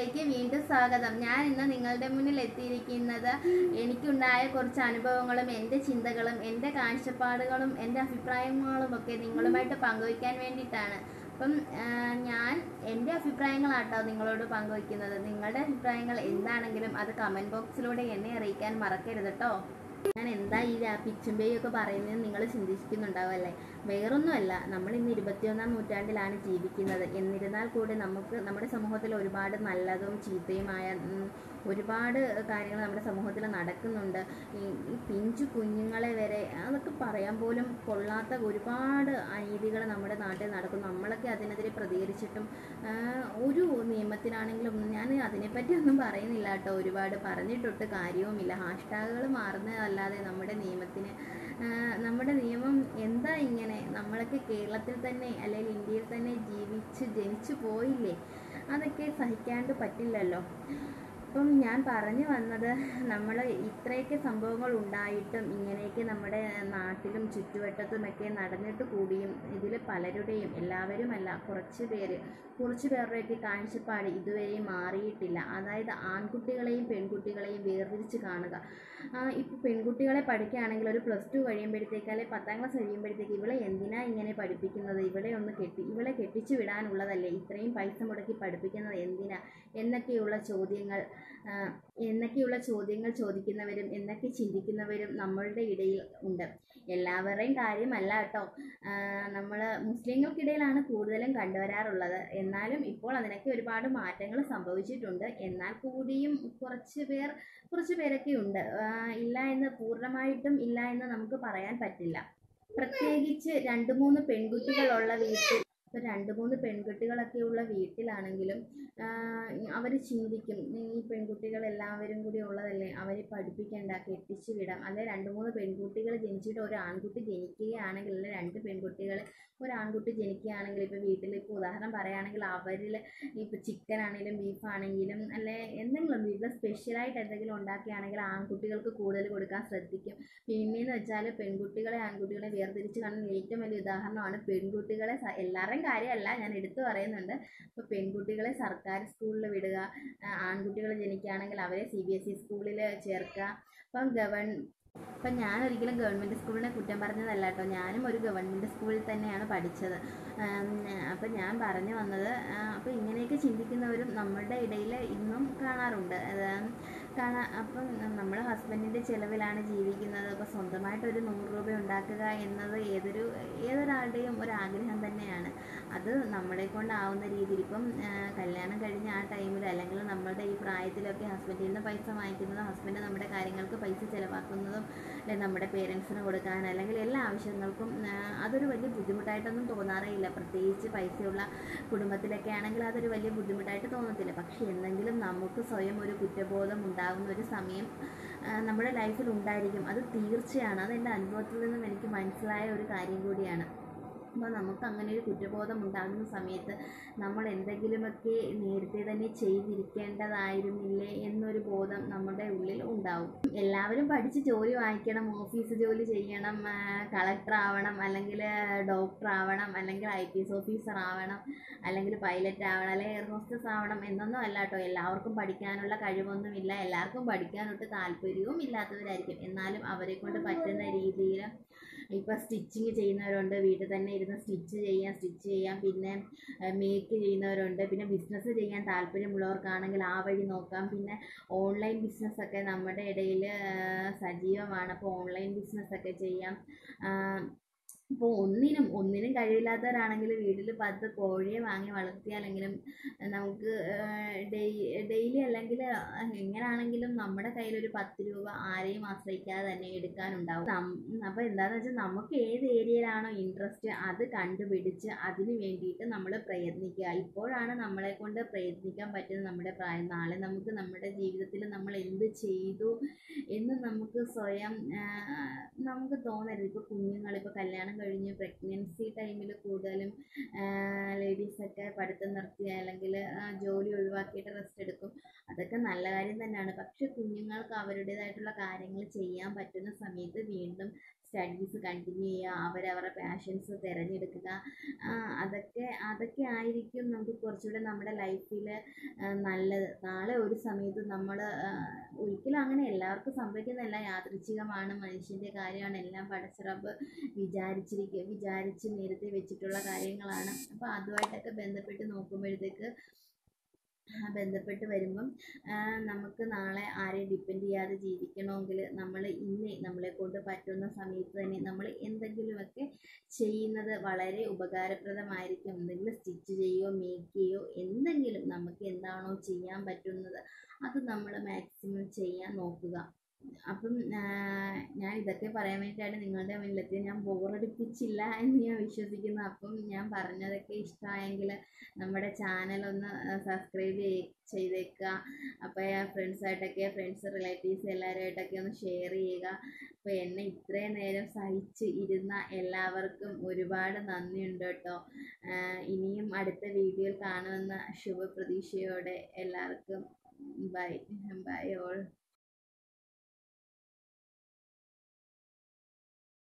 ചാനലിലേക്ക് വീണ്ടും സ്വാഗതം ഞാൻ ഇന്ന് നിങ്ങളുടെ മുന്നിൽ എത്തിയിരിക്കുന്നത് എനിക്കുണ്ടായ കുറച്ച് അനുഭവങ്ങളും എൻ്റെ ചിന്തകളും എൻ്റെ കാഴ്ചപ്പാടുകളും എൻ്റെ അഭിപ്രായങ്ങളും ഒക്കെ നിങ്ങളുമായിട്ട് പങ്കുവയ്ക്കാൻ വേണ്ടിയിട്ടാണ് അപ്പം ആ, ഞാൻ എൻ്റെ അഭിപ്രായങ്ങളാട്ടോ നിങ്ങളോട് പങ്കുവയ്ക്കുന്നത് നിങ്ങളുടെ അഭിപ്രായങ്ങൾ എന്താണെങ്കിലും അത് കമൻറ്റ് ബോക്സിലൂടെ എന്നെ അറിയിക്കാൻ മറക്കരുത് കേട്ടോ ഞാൻ എന്താ ഈ പിച്ചുമ്പയൊക്കെ പറയുന്നത് നിങ്ങൾ ചിന്തിക്കുന്നുണ്ടാവും അല്ലേ വേറൊന്നുമല്ല നമ്മൾ ഇന്ന് ഇരുപത്തിയൊന്നാം നൂറ്റാണ്ടിലാണ് ജീവിക്കുന്നത് എന്നിരുന്നാൽ കൂടി നമുക്ക് നമ്മുടെ സമൂഹത്തിൽ ഒരുപാട് നല്ലതും ചീത്തയുമായ ഉം, ഒരുപാട് കാര്യങ്ങൾ നമ്മുടെ സമൂഹത്തിൽ നടക്കുന്നുണ്ട് ഈ ഈ പിഞ്ചു കുഞ്ഞുങ്ങളെ വരെ അതൊക്കെ പറയാൻ പോലും കൊള്ളാത്ത ഒരുപാട് അനീതികൾ നമ്മുടെ നാട്ടിൽ നടക്കും നമ്മളൊക്കെ അതിനെതിരെ പ്രതികരിച്ചിട്ടും ആ, ഒരു നിയമത്തിനാണെങ്കിലും ഞാൻ അതിനെപ്പറ്റി ഒന്നും പറയുന്നില്ല കേട്ടോ ഒരുപാട് പറഞ്ഞിട്ടൊട്ട് കാര്യവുമില്ല ഹാഷ്ടാഗുകൾ മാറുന്നതല്ലാതെ നമ്മുടെ നിയമത്തിന് ആ, നമ്മുടെ നിയമം എന്താ ഇങ്ങനെ നമ്മളൊക്കെ കേരളത്തിൽ തന്നെ അല്ലെങ്കിൽ ഇന്ത്യയിൽ തന്നെ ജീവിച്ച് ജനിച്ചു പോയില്ലേ അതൊക്കെ സഹിക്കാണ്ട് പറ്റില്ലല്ലോ അപ്പം ഞാൻ പറഞ്ഞു വന്നത് നമ്മൾ ഇത്രയൊക്കെ സംഭവങ്ങൾ ഉണ്ടായിട്ടും ഇങ്ങനെയൊക്കെ നമ്മുടെ നാട്ടിലും ചുറ്റുവട്ടത്തുമൊക്കെ നടന്നിട്ട് കൂടിയും ഇതിൽ പലരുടെയും എല്ലാവരുമല്ല കുറച്ച് പേര് കുറച്ച് പേരുടെയൊക്കെ കാഴ്ചപ്പാട് ഇതുവരെ മാറിയിട്ടില്ല അതായത് ആൺകുട്ടികളെയും പെൺകുട്ടികളെയും വേർതിരിച്ച് കാണുക ഇപ്പോൾ പെൺകുട്ടികളെ പഠിക്കുകയാണെങ്കിൽ ഒരു പ്ലസ് ടു കഴിയുമ്പോഴത്തേക്ക് അല്ലെങ്കിൽ പത്താം ക്ലാസ് കഴിയുമ്പോഴത്തേക്ക് ഇവളെ എന്തിനാ ഇങ്ങനെ പഠിപ്പിക്കുന്നത് ഇവളെ ഒന്ന് കെട്ടി ഇവളെ കെട്ടിച്ചു വിടാനുള്ളതല്ലേ ഇത്രയും പൈസ മുടക്കി പഠിപ്പിക്കുന്നത് എന്തിനാ എന്നൊക്കെയുള്ള ചോദ്യങ്ങൾ ആ, എന്നൊക്കെയുള്ള ചോദ്യങ്ങൾ ചോദിക്കുന്നവരും എന്നൊക്കെ ചിന്തിക്കുന്നവരും നമ്മളുടെ ഇടയിൽ ഉണ്ട് എല്ലാവരുടെയും കാര്യമല്ല കേട്ടോ നമ്മൾ മുസ്ലിങ്ങൾക്കിടയിലാണ് കൂടുതലും കണ്ടുവരാറുള്ളത് എന്നാലും ഇപ്പോൾ അതിനൊക്കെ ഒരുപാട് മാറ്റങ്ങൾ സംഭവിച്ചിട്ടുണ്ട് എന്നാൽ കൂടിയും കുറച്ച് പേർ കുറച്ച് പേരൊക്കെ ഉണ്ട് ആ, ഇല്ല എന്ന് പൂർണ്ണമായിട്ടും ഇല്ല എന്ന് നമുക്ക് പറയാൻ പറ്റില്ല പ്രത്യേകിച്ച് രണ്ട് മൂന്ന് പെൺകുട്ടികളുള്ള വീട്ടിൽ ഇപ്പോൾ രണ്ട് മൂന്ന് പെൺകുട്ടികളൊക്കെ ഉള്ള വീട്ടിലാണെങ്കിലും അവർ ചിന്തിക്കും ഈ പെൺകുട്ടികൾ എല്ലാവരും കൂടി ഉള്ളതല്ലേ അവരെ പഠിപ്പിക്കണ്ട കെട്ടിച്ചു വിടാം അല്ലെ രണ്ട് മൂന്ന് പെൺകുട്ടികൾ ജനിച്ചിട്ട് ഒരു ആൺകുട്ടി ജനിക്കുകയാണെങ്കിൽ അല്ലെ രണ്ട് പെൺകുട്ടികൾ ഒരു ആൺകുട്ടി ജനിക്കുകയാണെങ്കിൽ ഇപ്പോൾ വീട്ടിൽ ഇപ്പോൾ ഉദാഹരണം പറയുകയാണെങ്കിൽ അവരിൽ ഇപ്പോൾ ചിക്കൻ ആണെങ്കിലും ബീഫ് ആണെങ്കിലും അല്ലെ എന്തെങ്കിലും വീട്ടിൽ സ്പെഷ്യലായിട്ട് എന്തെങ്കിലും ഉണ്ടാക്കുകയാണെങ്കിൽ ആൺകുട്ടികൾക്ക് കൂടുതൽ കൊടുക്കാൻ ശ്രദ്ധിക്കും പിന്നെയെന്ന് വെച്ചാൽ പെൺകുട്ടികളെ ആൺകുട്ടികളെ വേർതിരിച്ച് കാണുന്ന ഏറ്റവും വലിയ ഉദാഹരണമാണ് പെൺകുട്ടികളെ സ- എല്ലാവരുടെയും കാര്യമല്ല ഞാൻ എടുത്തു പറയുന്നുണ്ട് ഇപ്പോൾ പെൺകുട്ടികളെ സർക്കാർ സ്കൂളിൽ വിടുക ആ, ആൺകുട്ടികൾ ജനിക്കുകയാണെങ്കിൽ അവരെ സി ബി എസ് ഇ സ്കൂളിൽ ചേർക്കുക അപ്പം ഗവൺ അപ്പം ഞാൻ ഒരിക്കലും ഗവൺമെൻറ് സ്കൂളിനെ കുറ്റം പറഞ്ഞതല്ല കേട്ടോ ഞാനും ഒരു ഗവൺമെൻറ് സ്കൂളിൽ തന്നെയാണ് പഠിച്ചത് അപ്പം ഞാൻ പറഞ്ഞു വന്നത് അപ്പോൾ ഇങ്ങനെയൊക്കെ ചിന്തിക്കുന്നവരും നമ്മളുടെ ഇടയിൽ ഇന്നും കാണാറുണ്ട് അത് കാണാ അപ്പം നമ്മുടെ ഹസ്ബൻഡിൻ്റെ ചിലവിലാണ് ജീവിക്കുന്നത് അപ്പോൾ സ്വന്തമായിട്ട് ഒരു നൂറ് രൂപ ഉണ്ടാക്കുക എന്നത് ഏതൊരു ഏതൊരാളുടെയും ഒരു ആഗ്രഹം തന്നെയാണ് അത് നമ്മളെ കൊണ്ടാവുന്ന രീതിയിൽ ഇപ്പം ആ, കല്യാണം കഴിഞ്ഞ ആ ടൈമിൽ അല്ലെങ്കിൽ നമ്മളുടെ ഈ പ്രായത്തിലൊക്കെ ഹസ്ബൻഡിൽ നിന്ന് പൈസ വാങ്ങിക്കുന്നതും ഹസ്ബൻഡ് നമ്മുടെ കാര്യങ്ങൾക്ക് പൈസ ചിലവാക്കുന്നതും അല്ലെങ്കിൽ നമ്മുടെ പേരൻസിന് കൊടുക്കാൻ അല്ലെങ്കിൽ എല്ലാ ആവശ്യങ്ങൾക്കും ആ, അതൊരു വലിയ ബുദ്ധിമുട്ടായിട്ടൊന്നും തോന്നാറേ ഇല്ല പ്രത്യേകിച്ച് പൈസയുള്ള കുടുംബത്തിലൊക്കെ ആണെങ്കിൽ അതൊരു വലിയ ബുദ്ധിമുട്ടായിട്ട് തോന്നത്തില്ല പക്ഷേ എന്തെങ്കിലും നമുക്ക് സ്വയം ഒരു കുറ്റബോധം ഉണ്ടാകുന്ന ഒരു സമയം ആ, നമ്മുടെ ലൈഫിൽ ഉണ്ടായിരിക്കും അത് തീർച്ചയാണ് അത് എൻ്റെ അനുഭവത്തിൽ നിന്നും എനിക്ക് മനസ്സിലായ ഒരു കാര്യം കൂടിയാണ് അപ്പോൾ നമുക്ക് അങ്ങനെ ഒരു കുറ്റബോധം ഉണ്ടാകുന്ന സമയത്ത് നമ്മൾ എന്തെങ്കിലുമൊക്കെ നേരത്തെ തന്നെ ചെയ്തിരിക്കേണ്ടതായിരുന്നില്ലേ എന്നൊരു ബോധം നമ്മുടെ ഉള്ളിൽ ഉണ്ടാവും എല്ലാവരും പഠിച്ച് ജോലി വാങ്ങിക്കണം ഓഫീസ് ജോലി ചെയ്യണം കളക്ടർ ആവണം അല്ലെങ്കിൽ ഡോക്ടർ ആവണം അല്ലെങ്കിൽ ഐ പി എസ് ഓഫീസർ ആവണം അല്ലെങ്കിൽ പൈലറ്റ് ആവണം അല്ലെങ്കിൽ എയർ ഹോസ്റ്റസ് ആവണം എന്നൊന്നും അല്ല കേട്ടോ എല്ലാവർക്കും പഠിക്കാനുള്ള കഴിവൊന്നുമില്ല എല്ലാവർക്കും പഠിക്കാനൊട്ട് താല്പര്യവും ഇല്ലാത്തവരായിരിക്കും എന്നാലും അവരെ കൊണ്ട് പറ്റുന്ന രീതിയിൽ ഇപ്പോൾ സ്റ്റിച്ചിങ് ചെയ്യുന്നവരുണ്ട് വീട്ടിൽ തന്നെ ഇരുന്ന് സ്റ്റിച്ച് ചെയ്യാം സ്റ്റിച്ച് ചെയ്യാം പിന്നെ മേക്ക് ചെയ്യുന്നവരുണ്ട് പിന്നെ ബിസിനസ് ചെയ്യാൻ താല്പര്യമുള്ളവർക്കാണെങ്കിൽ ആ വഴി നോക്കാം പിന്നെ ഓൺലൈൻ ബിസിനസ്സൊക്കെ നമ്മുടെ ഇടയിൽ സജീവമാണ് അപ്പോൾ ഓൺലൈൻ ബിസിനസ്സൊക്കെ ചെയ്യാം ഇപ്പോൾ ഒന്നിനും ഒന്നിനും കഴിവില്ലാത്തവരാണെങ്കിൽ വീട്ടിൽ പത്ത് കോഴിയെ വാങ്ങി വളർത്തിയാലെങ്കിലും നമുക്ക് ഡെയിലി അല്ലെങ്കിൽ എങ്ങനെയാണെങ്കിലും നമ്മുടെ കയ്യിലൊരു പത്ത് രൂപ ആരെയും ആശ്രയിക്കാതെ തന്നെ എടുക്കാനുണ്ടാവും അപ്പോൾ എന്താണെന്ന് വെച്ചാൽ നമുക്ക് ഏത് ഏരിയയിലാണോ ഇൻട്രസ്റ്റ് അത് കണ്ടുപിടിച്ച് അതിന് വേണ്ടിയിട്ട് നമ്മൾ പ്രയത്നിക്കുക ഇപ്പോഴാണ് നമ്മളെ കൊണ്ട് പ്രയത്നിക്കാൻ പറ്റുന്നത് നമ്മുടെ പ്രായം നാളെ നമുക്ക് നമ്മുടെ ജീവിതത്തിൽ നമ്മൾ എന്ത് ചെയ്തു എന്ന് നമുക്ക് സ്വയം ആ, നമുക്ക് തോന്നരുത് ഇപ്പോൾ കുഞ്ഞുങ്ങൾ ഇപ്പോൾ കല്യാണം കഴിഞ്ഞ് പ്രഗ്നൻസി ടൈമിൽ കൂടുതലും ലേഡീസൊക്കെ പഠിത്തം നിർത്തി അല്ലെങ്കിൽ ജോലി ഒഴിവാക്കിയിട്ട് റെസ്റ്റ് എടുക്കും അതൊക്കെ നല്ല കാര്യം തന്നെയാണ് പക്ഷെ കുഞ്ഞുങ്ങൾക്ക് അവരുടേതായിട്ടുള്ള കാര്യങ്ങൾ ചെയ്യാൻ പറ്റുന്ന സമയത്ത് വീണ്ടും സ്റ്റഡീസ് കണ്ടിന്യൂ ചെയ്യുക അവരവരുടെ പാഷൻസ് തിരഞ്ഞെടുക്കുക ആ, അതൊക്കെ അതൊക്കെ ആയിരിക്കും നമുക്ക് കുറച്ചുകൂടെ നമ്മുടെ ലൈഫിൽ നല്ലത് നാളെ ഒരു സമയത്ത് നമ്മൾ ഒരിക്കലും അങ്ങനെ എല്ലാവർക്കും സംഭവിക്കുന്നതല്ല യാദൃച്ഛികമാണ് മനുഷ്യൻ്റെ കാര്യമാണ് എല്ലാം പടച്ചിറപ്പ് വിചാരിച്ചിരിക്കുക വിചാരിച്ച് നേരത്തെ വെച്ചിട്ടുള്ള കാര്യങ്ങളാണ് അപ്പോൾ അതുമായിട്ടൊക്കെ ബന്ധപ്പെട്ട് നോക്കുമ്പോഴത്തേക്ക് ആ, ബന്ധപ്പെട്ട് വരുമ്പം ആ, നമുക്ക് നാളെ ആരെയും ഡിപ്പെൻഡ് ചെയ്യാതെ ജീവിക്കണമെങ്കിൽ നമ്മൾ ഇന്ന് നമ്മളെ കൊണ്ട് പറ്റുന്ന സമയത്ത് തന്നെ നമ്മൾ എന്തെങ്കിലുമൊക്കെ ചെയ്യുന്നത് വളരെ ഉപകാരപ്രദമായിരിക്കും എന്തെങ്കിലും സ്റ്റിച്ച് ചെയ്യുകയോ മേക്ക് ചെയ്യുകയോ എന്തെങ്കിലും നമുക്ക് എന്താണോ ചെയ്യാൻ പറ്റുന്നത് അത് നമ്മൾ മാക്സിമം ചെയ്യാൻ നോക്കുക അപ്പം ആ, ഞാൻ ഇതൊക്കെ പറയാൻ വേണ്ടിയിട്ടാണ് നിങ്ങളുടെ മുന്നിലെത്തി ഞാൻ ബോറടിപ്പിച്ചില്ല എന്ന് ഞാൻ വിശ്വസിക്കുന്നു അപ്പം ഞാൻ പറഞ്ഞതൊക്കെ ഇഷ്ടമായെങ്കിൽ നമ്മുടെ ചാനലൊന്ന് സബ്സ്ക്രൈബ് ചെയ്തേക്കുക അപ്പോൾ ഫ്രണ്ട്സായിട്ടൊക്കെ ഫ്രണ്ട്സ് റിലേറ്റീവ്സ് എല്ലാവരുമായിട്ടൊക്കെ ഒന്ന് ഷെയർ ചെയ്യുക അപ്പോൾ എന്നെ ഇത്രയും നേരം സഹിച്ച് ഇരുന്ന എല്ലാവർക്കും ഒരുപാട് നന്ദിയുണ്ട് കേട്ടോ ആഹ് ഇനിയും അടുത്ത വീഡിയോയിൽ കാണുമെന്ന ശുഭപ്രതീക്ഷയോടെ എല്ലാവർക്കും ബൈ ബൈ ഓൾ